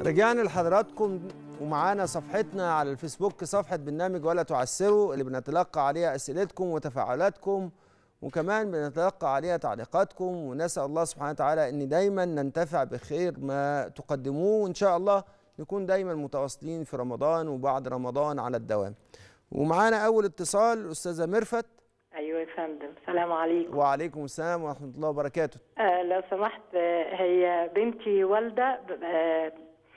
رجعنا لحضراتكم ومعانا صفحتنا على الفيسبوك صفحة برنامج ولا تعسروا اللي بنتلقى عليها أسئلتكم وتفاعلاتكم وكمان بنتلقى عليها تعليقاتكم ونسأل الله سبحانه وتعالى أن دايما ننتفع بخير ما تقدموه وإن شاء الله نكون دايما متواصلين في رمضان وبعد رمضان على الدوام ومعانا أول اتصال الأستاذة مرفت ايوه يا فندم السلام عليكم وعليكم السلام ورحمة الله وبركاته آه لو سمحت آه هي بنتي والده ب- آه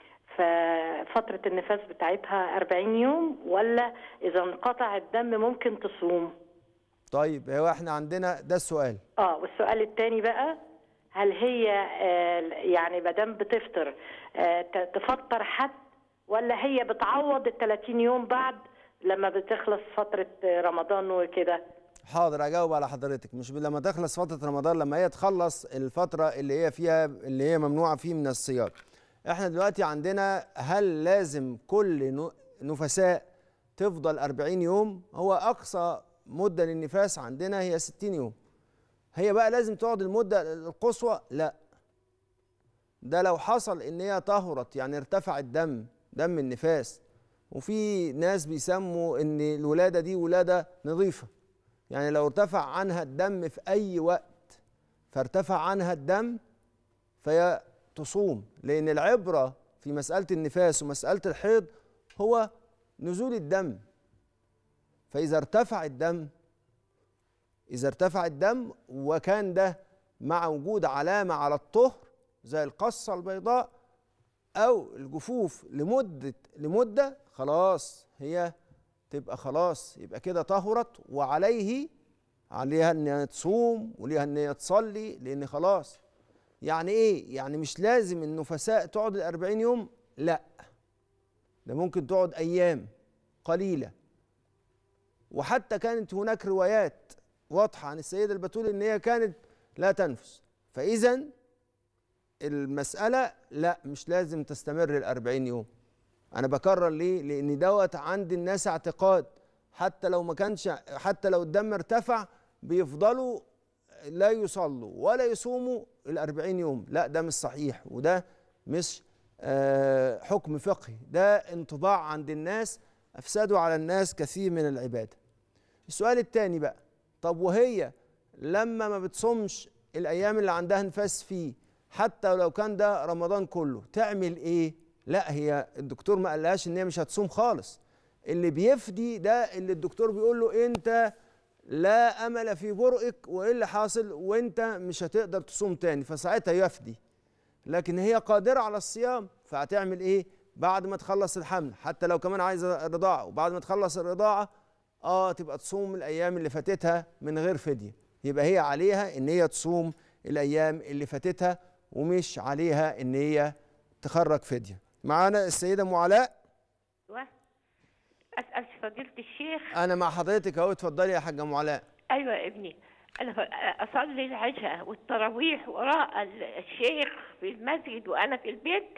ففترة النفاس بتاعتها 40 يوم ولا إذا انقطع الدم ممكن تصوم؟ طيب هو احنا عندنا ده السؤال اه والسؤال الثاني بقى هل هي آه يعني ما دام بتفطر آه ت- تفطر حد ولا هي بتعوض ال 30 يوم بعد لما بتخلص فترة آه، رمضان وكده؟ حاضر اجاوب على حضرتك مش لما تخلص فتره رمضان لما هي تخلص الفتره اللي هي فيها اللي هي ممنوعه فيه من الصيام احنا دلوقتي عندنا هل لازم كل نو- نفساء تفضل 40 يوم هو اقصى مده للنفاس عندنا هي 60 يوم هي بقى لازم تقعد المده القصوى لا ده لو حصل ان هي طهرت يعني ارتفع الدم دم النفاس وفي ناس بيسموا ان الولاده دي ولاده نظيفه يعني لو ارتفع عنها الدم في أي وقت فارتفع عنها الدم فهي تصوم لأن العبرة في مسألة النفاس ومسألة الحيض هو نزول الدم فإذا ارتفع الدم إذا ارتفع الدم وكان ده مع وجود علامة على الطهر زي القصة البيضاء أو الجفوف لمدة لمدة خلاص هي تبقى خلاص يبقى كده طهرت وعليه عليها ان هي تصوم وليها ان هي تصلي لان خلاص يعني ايه يعني مش لازم النفساء تقعد ال 40 يوم لا ده ممكن تقعد ايام قليله وحتى كانت هناك روايات واضحه عن السيده البتول ان هي كانت لا تنفس فاذا المساله لا مش لازم تستمر ال 40 يوم انا بكرر ليه لان دوت عند الناس اعتقاد حتى لو ما كانش حتى لو الدم ارتفع بيفضلوا لا يصلوا ولا يصوموا الأربعين يوم لا ده مش صحيح وده مش آه، حكم فقهي ده انطباع عند الناس أفسدوا على الناس كثير من العبادة السؤال الثاني بقى طب وهي لما ما بتصومش الأيام اللي عندها نفاس فيه حتى لو كان ده رمضان كله تعمل إيه لا هي الدكتور ما قالهاش ان هي مش هتصوم خالص اللي بيفدي ده اللي الدكتور بيقول له انت لا امل في برئك وايه اللي حاصل وانت مش هتقدر تصوم تاني فساعتها يفدي لكن هي قادره على الصيام فهتعمل ايه بعد ما تخلص الحمل حتى لو كمان عايزه الرضاعه وبعد ما تخلص الرضاعه اه تبقى تصوم الايام اللي فاتتها من غير فديه يبقى هي عليها ان هي تصوم الايام اللي فاتتها ومش عليها ان هي تخرج فديه معانا السيده ام علاء ايوه اسال فضيله الشيخ انا مع حضرتك اهو اتفضلي يا حاجه ام علاء ايوه يا ابني انا اصلي العشاء والتراويح وراء الشيخ في المسجد وانا في البيت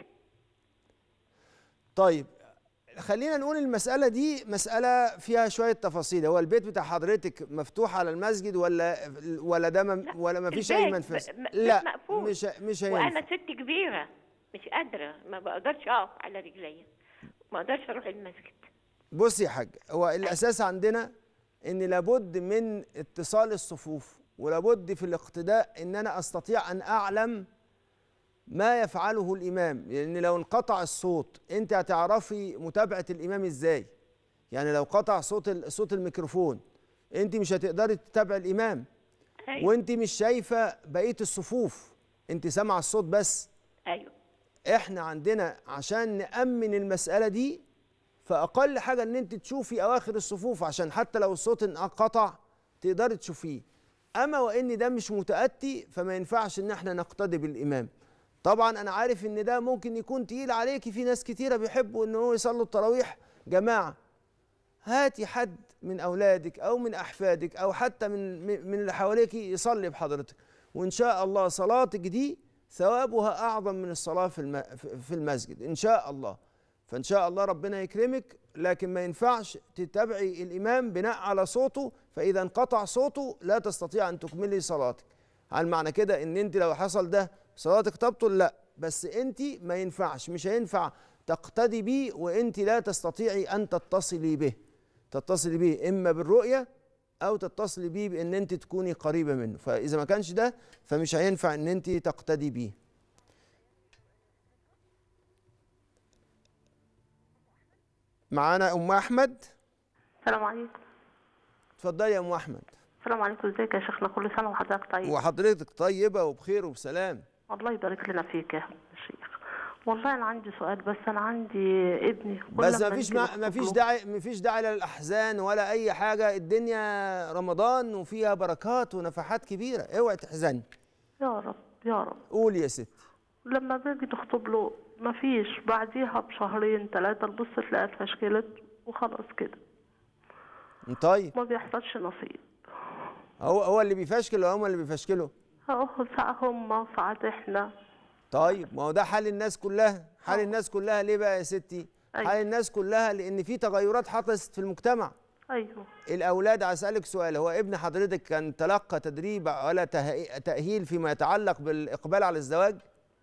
طيب خلينا نقول المسألة دي مسألة فيها شوية تفاصيل هو البيت بتاع حضرتك مفتوح على المسجد ولا ولا ده مم لا، ولا ما فيش أي البيت منفذ م- م- لا مقفول. مش مش وانا هينفع ست كبيره مش قادره ما بقدرش اقف على رجليا ما اقدرش اروح المسجد بص يا حاج هو الأساس عندنا إن لابد من اتصال الصفوف ولابد في الاقتداء إن أنا أستطيع أن أعلم ما يفعله الإمام لأن لو انقطع الصوت أنت هتعرفي متابعة الإمام إزاي يعني لو قطع صوت ال- صوت الميكروفون أنت مش هتقدري تتابعي الإمام ايوه وأنت مش شايفة بقية الصفوف أنت سامعة الصوت بس ايوه احنا عندنا عشان نأمن المسألة دي فأقل حاجة إن أنت تشوفي أواخر الصفوف عشان حتى لو الصوت انقطع تقدري تشوفيه أما وإن ده مش متأتي فما ينفعش إن احنا نقتدي بالإمام طبعا أنا عارف إن ده ممكن يكون تقيل عليكي في ناس كتيرة بيحبوا إن هو يصلوا التراويح جماعة هاتي حد من أولادك أو من أحفادك أو حتى من من اللي حواليك يصلي بحضرتك وإن شاء الله صلاتك دي ثوابها أعظم من الصلاة في الم- في المسجد إن شاء الله فإن شاء الله ربنا يكرمك لكن ما ينفعش تتبعي الإمام بناء على صوته فإذا انقطع صوته لا تستطيع أن تكملي صلاتك هل معنى كده إن أنت لو حصل ده صلاتك تبطل لا بس انت ما ينفعش مش هينفع تقتدي بيه وانت لا تستطيعي ان تتصلي به تتصلي به اما بالرؤيه او تتصلي بيه بان انت تكوني قريبه منه فاذا ما كانش ده فمش هينفع ان انت تقتدي بيه معانا ام احمد السلام عليكم اتفضلي يا ام احمد السلام عليكم ازيك يا شيخنا كل سنه وحضرتك طيب وحضرتك طيبه وبخير وبسلام الله يبارك لنا فيك يا شيخ والله انا عندي سؤال بس انا عندي ابني كل بس لما ما فيش نيجي ما نخطب فيش له- داعي ما فيش داعي للاحزان ولا اي حاجه الدنيا رمضان وفيها بركات ونفحات كبيره اوعي تحزني يا رب يا رب قولي يا ستي لما باجي نخطب له ما فيش بعديها بشهرين ثلاثه تبص تلاقيها اتفشكلت وخلاص كده طيب ما بيحصلش نصيب هو هو اللي بيفشكل ولا هم اللي بيفشكلوا اهو ساعة هم ساعات احنا طيب ما هو ده حال الناس كلها حال آه. الناس كلها ليه بقى يا ستي أيوة. حال الناس كلها لان في تغيرات حدثت في المجتمع ايوه الاولاد اسالك سؤال هو ابن حضرتك كان تلقى تدريب ولا تهي- تاهيل فيما يتعلق بالاقبال على الزواج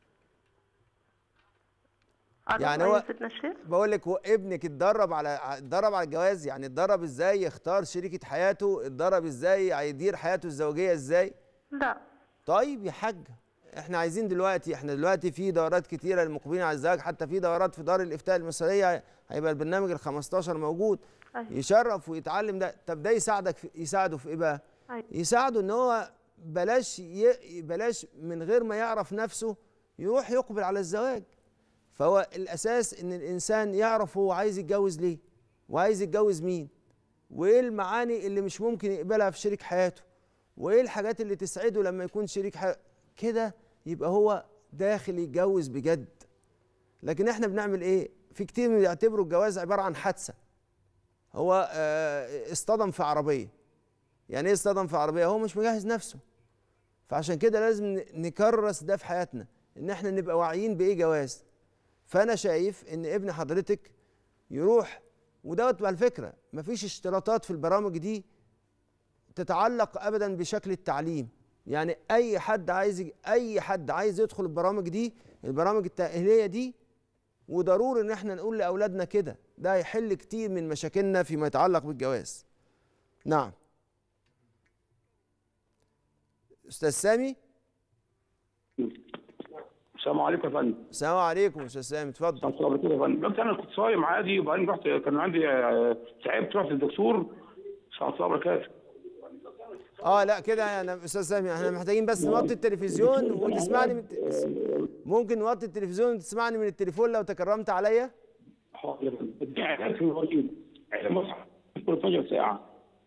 أنا يعني أيوة هو- سيدنا الشيخ بقول لك هو ابنك اتدرب على اتدرب على الجواز يعني اتدرب ازاي يختار شريكة حياته اتدرب ازاي هيدير حياته الزوجية ازاي لا طيب يا حاج احنا عايزين دلوقتي احنا دلوقتي في دورات كتيرة للمقبلين على الزواج حتى في دورات في دار الافتاء المصرية هيبقى البرنامج ال 15 موجود أيوة. يشرف ويتعلم ده طب ده يساعدك في يساعده في ايه بقى أيوة. يساعده ان هو بلاش ي... بلاش من غير ما يعرف نفسه يروح يقبل على الزواج فهو الاساس ان الانسان يعرف هو عايز يتجوز ليه وعايز يتجوز مين وايه المعاني اللي مش ممكن يقبلها في شريك حياته وايه الحاجات اللي تسعده لما يكون شريك حياته كده يبقى هو داخل يتجوز بجد لكن احنا بنعمل ايه في كتير بيعتبروا الجواز عباره عن حادثه هو آه، اصطدم في عربيه يعني ايه اصطدم في عربيه هو مش مجهز نفسه فعشان كده لازم ن- نكرس ده في حياتنا ان احنا نبقى واعيين بايه جواز فانا شايف ان ابن حضرتك يروح ودوت على فكره مفيش اشتراطات في البرامج دي تتعلق ابدا بشكل التعليم يعني اي حد عايز يج- اي حد عايز يدخل البرامج دي البرامج التاهيليه دي وضروري ان احنا نقول لاولادنا كده ده هيحل كتير من مشاكلنا فيما يتعلق بالجواز نعم استاذ سامي السلام عليكم يا فندم السلام عليكم استاذ سامي اتفضل السلام عليكم يا فندم دلوقتي انا كنت صايم عادي وبعدين رحت كان عندي آه، تعبت رحت للدكتور السلام الله وبركاته اه لا كده انا استاذ سامي احنا محتاجين بس نوطي التلفزيون وتسمعني من ممكن نوطي التلفزيون وتسمعني من التليفون لو تكرمت عليا حاضر يا فندم. اديني علاج في الوريد علاج مصحف كل 12 ساعه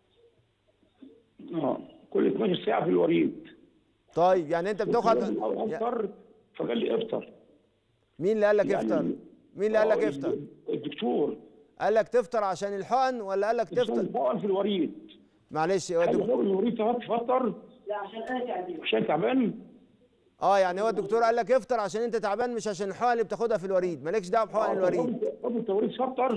اه كل 12 ساعه في الوريد طيب يعني انت بتاخد يا- افطر فقال لي افطر مين اللي قال لك يعني- افطر مين اللي قال لك آه، افطر الدكتور قال لك تفطر عشان الحقن ولا قال لك عشان تفطر الحقن في الوريد معلش هو عايز الدكتور اقول الوريد تفطر لا عشان انا تعبان عشان تعبان اه يعني هو الدكتور قال لك افطر عشان انت تعبان مش عشان الحقن اللي بتاخدها في الوريد مالكش دعوه بحقن الوريد طب التوريد فطر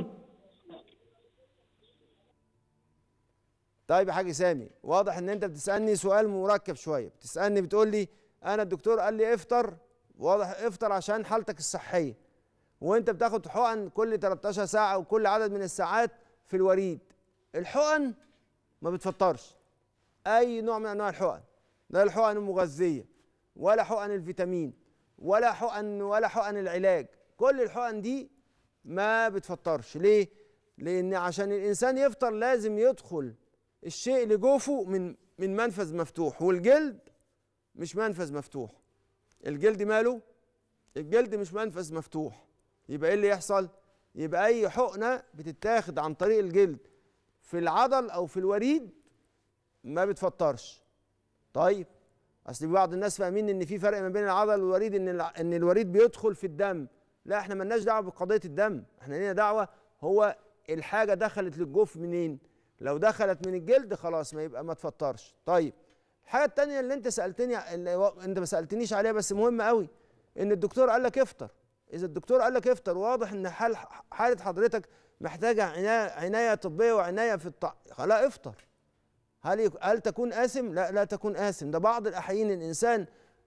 طيب يا حاج سامي واضح ان انت بتسالني سؤال مركب شويه بتسالني بتقول لي انا الدكتور قال لي افطر واضح افطر عشان حالتك الصحيه وانت بتاخد حقن كل 13 ساعه وكل عدد من الساعات في الوريد الحقن ما بتفطرش اي نوع من انواع الحقن لا الحقن المغذيه ولا حقن الفيتامين ولا حقن ولا حقن العلاج كل الحقن دي ما بتفطرش ليه لان عشان الانسان يفطر لازم يدخل الشيء لجوفه من من منفذ مفتوح والجلد مش منفذ مفتوح الجلد ماله الجلد مش منفذ مفتوح يبقى ايه اللي يحصل يبقى اي حقنه بتتاخد عن طريق الجلد في العضل او في الوريد ما بتفطرش طيب اصل بعض الناس فاهمين ان في فرق ما بين العضل والوريد ان الع- ان الوريد بيدخل في الدم لا احنا ملناش دعوه بقضيه الدم احنا لينا دعوه هو الحاجه دخلت للجوف منين لو دخلت من الجلد خلاص ما يبقى ما تفطرش طيب الحاجه التانية اللي انت سالتني اللي و- انت ما سالتنيش عليها بس مهمه قوي ان الدكتور قال لك افطر اذا الدكتور قال لك افطر واضح ان حال حاله حضرتك محتاجه عنايه عنايه طبيه وعنايه في الطعام لا افطر هل يك- هل تكون آثم؟ لا لا تكون آثم، ده بعض الأحيان الإنسان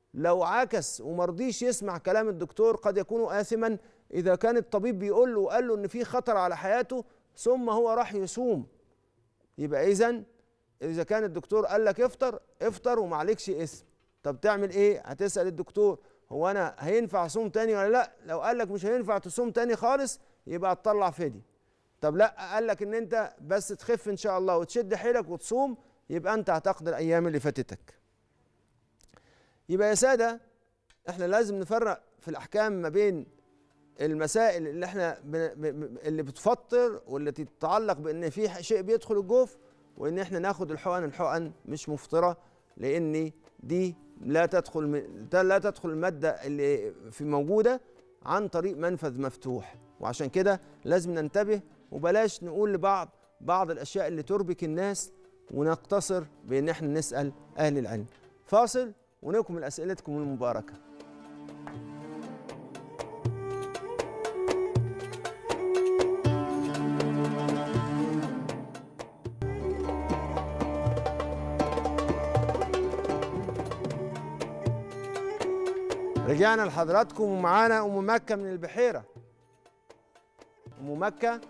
لو عكس ومرضيش يسمع كلام الدكتور قد يكون آثما إذا كان الطبيب بيقول له وقال له إن في خطر على حياته ثم هو راح يصوم يبقى إذا إذا كان الدكتور قال لك افطر افطر ومعلكش اسم طب تعمل إيه؟ هتسأل الدكتور هو أنا هينفع أصوم تاني ولا لأ؟ لو قال لك مش هينفع تصوم تاني خالص يبقى تطلع فدية طب لا قال لك ان انت بس تخف ان شاء الله وتشد حيلك وتصوم يبقى انت هتقضي الايام اللي فاتتك يبقى يا ساده احنا لازم نفرق في الاحكام ما بين المسائل اللي احنا ب... ب... ب- اللي بتفطر واللي تتعلق بان في ح- شيء بيدخل الجوف وان احنا ناخد الحقن الحقن مش مفطره لان دي لا تدخل م- لا تدخل الماده اللي في موجوده عن طريق منفذ مفتوح وعشان كده لازم ننتبه وبلاش نقول لبعض بعض الاشياء اللي تربك الناس ونقتصر بان احنا نسال اهل العلم فاصل ونكمل اسئلتكم المباركه رجعنا لحضراتكم ومعانا ام مكه من البحيره ام مكه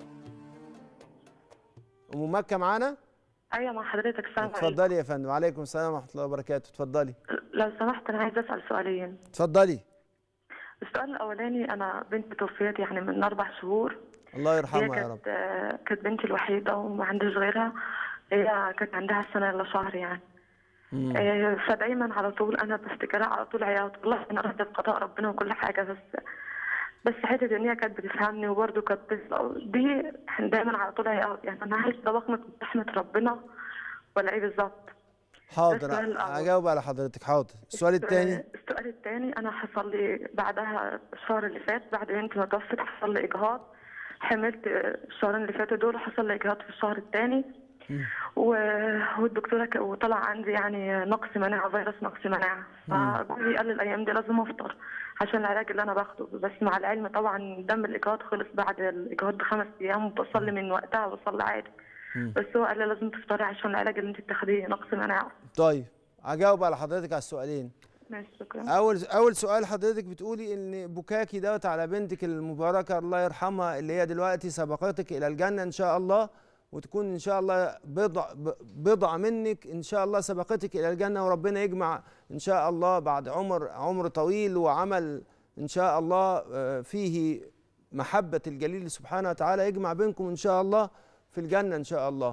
ام مكه معانا ايوه مع حضرتك السلام عليكم اتفضلي يا فندم وعليكم السلام ورحمه الله وبركاته اتفضلي لو سمحت انا عايزه اسال سؤالين اتفضلي السؤال الاولاني انا بنتي توفيت يعني من اربع شهور الله هي يرحمها يا رب كانت آه، كانت بنتي الوحيده وما عنديش غيرها هي كانت عندها سنه الا شهر يعني مم. آه، فدايما على طول انا بفتكرها على طول عياط والله انا راضيه بقضاء ربنا وكل حاجه بس بس حته ان هي كانت بتفهمني وبرده كانت بتسأل دي دايما على طول عياط يعني انا هل ده وقمه من رحمه ربنا ولا ايه بالظبط؟ حاضر السؤال الأول. هجاوب على حضرتك حاضر السؤال الثاني السؤال الثاني انا حصل لي بعدها الشهر اللي فات بعد بنتي ما توفت حصل لي اجهاض حملت الشهرين اللي فاتوا دول حصل لي اجهاض في الشهر الثاني و- والدكتوره ك- وطلع عندي يعني نقص مناعه فيروس نقص مناعه فجوزي قال لي الايام دي لازم افطر عشان العلاج اللي انا باخده بس مع العلم طبعا دم الاجهاض خلص بعد الاجهاض بخمس ايام وبصلي من وقتها بصلي عادي بس هو قال لي لازم تفطري عشان العلاج اللي انت بتاخديه نقص مناعه طيب هجاوب على حضرتك على السؤالين ماشي شكرا اول اول سؤال حضرتك بتقولي ان بكاكي دوت على بنتك المباركه الله يرحمها اللي هي دلوقتي سبقتك الى الجنه ان شاء الله وتكون ان شاء الله بضع ب- بضع منك ان شاء الله سبقتك الى الجنه وربنا يجمع ان شاء الله بعد عمر عمر طويل وعمل ان شاء الله آه، فيه محبه الجليل سبحانه وتعالى يجمع بينكم ان شاء الله في الجنه ان شاء الله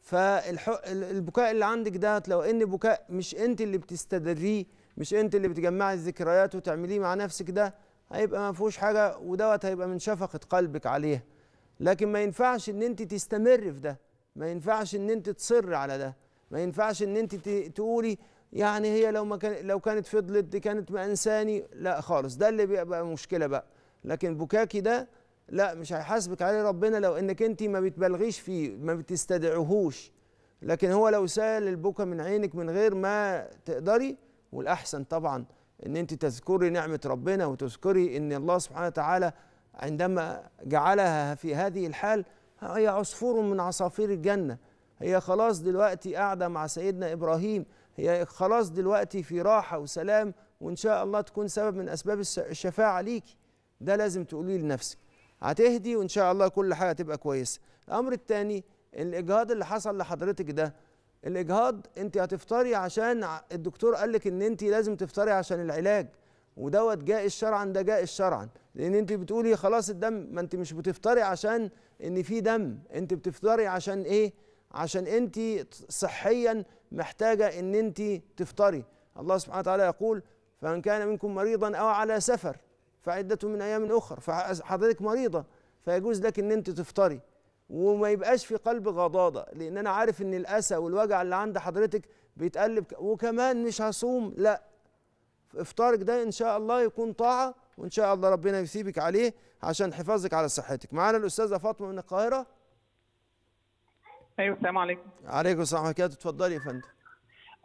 فالبكاء اللي عندك ده لو ان بكاء مش انت اللي بتستدريه مش انت اللي بتجمعي الذكريات وتعمليه مع نفسك ده هيبقى ما فيهوش حاجه ودوت هيبقى من شفقه قلبك عليها لكن ما ينفعش ان انت تستمر في ده ما ينفعش ان انت تصر على ده ما ينفعش ان انت ت- تقولي يعني هي لو ما كان لو كانت فضلت دي كانت ما انساني لا خالص ده اللي بيبقى مشكله بقى لكن بكاكي ده لا مش هيحاسبك عليه ربنا لو انك انت ما بتبالغيش فيه ما بتستدعوهوش لكن هو لو سال البكا من عينك من غير ما تقدري والاحسن طبعا ان انت تذكري نعمه ربنا وتذكري ان الله سبحانه وتعالى عندما جعلها في هذه الحال هي عصفور من عصافير الجنه هي خلاص دلوقتي قاعده مع سيدنا ابراهيم هي خلاص دلوقتي في راحه وسلام وان شاء الله تكون سبب من اسباب الس- الشفاعه ليكي ده لازم تقوليه لنفسك هتهدي وان شاء الله كل حاجه تبقى كويسه الامر الثاني الاجهاض اللي حصل لحضرتك ده الاجهاض انت هتفطري عشان ع- الدكتور قال لك ان انت لازم تفطري عشان العلاج ودوت جائز شرعا ده جائز شرعا لان انت بتقولي خلاص الدم ما انت مش بتفطري عشان ان في دم انت بتفطري عشان ايه عشان انت صحيا محتاجه ان انت تفطري الله سبحانه وتعالى يقول فمن كان منكم مريضا او على سفر فعدة من ايام اخرى فحضرتك مريضه فيجوز لك ان انت تفطري وما يبقاش في قلب غضاضه لان انا عارف ان الاسى والوجع اللي عند حضرتك بيتقلب ك- وكمان مش هصوم لا افطارك ده ان شاء الله يكون طاعه وان شاء الله ربنا يثيبك عليه عشان حفاظك على صحتك معانا الاستاذه فاطمه من القاهره ايوه السلام عليكم عليكم السلام ورحمه الله وبركاته اتفضلي يا فندم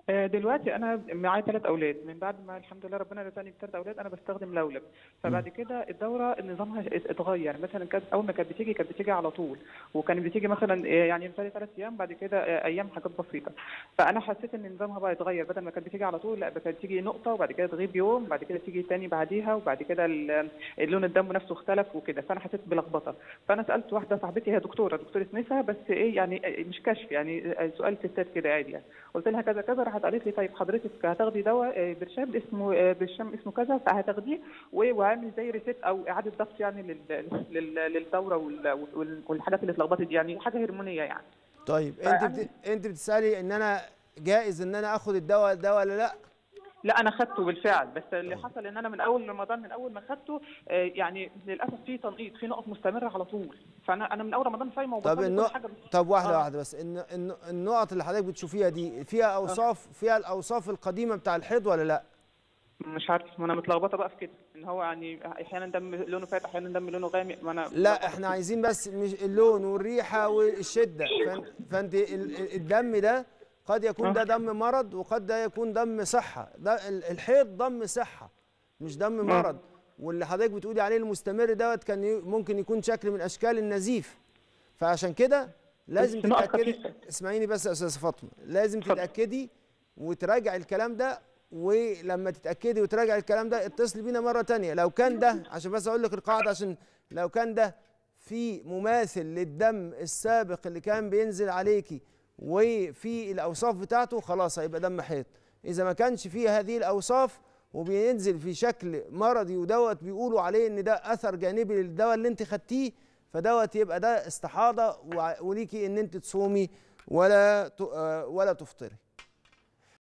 آه، دلوقتي انا معايا ثلاث اولاد من بعد ما الحمد لله ربنا رزقني بثلاث اولاد انا بستخدم لولب فبعد كده الدوره نظامها اتغير مثلا كانت اول ما كانت بتيجي كانت بتيجي على طول وكانت بتيجي مثلا آه، يعني مثلا ثلاث ايام بعد كده آه، ايام حاجات بسيطه فانا حسيت ان نظامها بقى اتغير بدل ما كانت بتيجي على طول لا كانت تيجي نقطه وبعد كده تغيب يوم بعد كده تيجي تاني بعديها وبعد كده ال- لون الدم نفسه اختلف وكده فانا حسيت بلخبطه فانا سالت واحده صاحبتي هي دكتوره دكتوره نساء بس ايه يعني مش كشف يعني سؤال ستات كده عادي يعني قلت لها كذا كذا راحت قالت لي طيب حضرتك هتاخدي دواء آه، برشام اسمه آه، برشام اسمه كذا فهتاخديه و- وعامل زي ريسيت او اعاده ضبط يعني لل- لل- للدوره وال- وال- والحاجات اللي اتلخبطت دي يعني حاجه هرمونيه يعني طيب انت فأنا- بت... انت بتسالي ان انا جائز ان انا اخد الدواء ده ولا لا لا انا خدته بالفعل بس اللي حصل ان انا من اول رمضان من اول ما خدته آه، يعني للاسف في تنقيط في نقط مستمره على طول فانا انا من اول رمضان صايمه طب وبصلي النق... كل حاجه طب واحده آه. واحده بس الن... الن... النقط اللي حضرتك بتشوفيها دي فيها اوصاف فيها الاوصاف القديمه بتاع الحيض ولا لا مش عارف ما انا متلخبطه بقى في كده ان هو يعني احيانا دم لونه فاتح احيانا دم لونه غامق ما انا لا احنا عايزين بس مش اللون والريحه والشده فان- فانت ال- ال- الدم ده قد يكون ده دم مرض وقد ده يكون دم صحه ده ال- الحيض دم صحه مش دم مرض واللي حضرتك بتقولي عليه المستمر دوت كان ي- ممكن يكون شكل من اشكال النزيف فعشان كده لازم بس نقط تتاكدي خفيفة. اسمعيني بس يا استاذه فاطمه لازم اتفضل. تتاكدي وتراجع الكلام ده ولما تتاكدي وتراجع الكلام ده اتصلي بينا مره تانية لو كان ده عشان بس اقول لك القاعده عشان لو كان ده في مماثل للدم السابق اللي كان بينزل عليكي وفي الاوصاف بتاعته خلاص هيبقى دم حيض اذا ما كانش فيه هذه الاوصاف وبينزل في شكل مرضي ودوت بيقولوا عليه ان ده اثر جانبي للدواء اللي انت خدتيه فدوت يبقى ده استحاضه وع- وليكي ان انت تصومي ولا ت- آه، ولا تفطري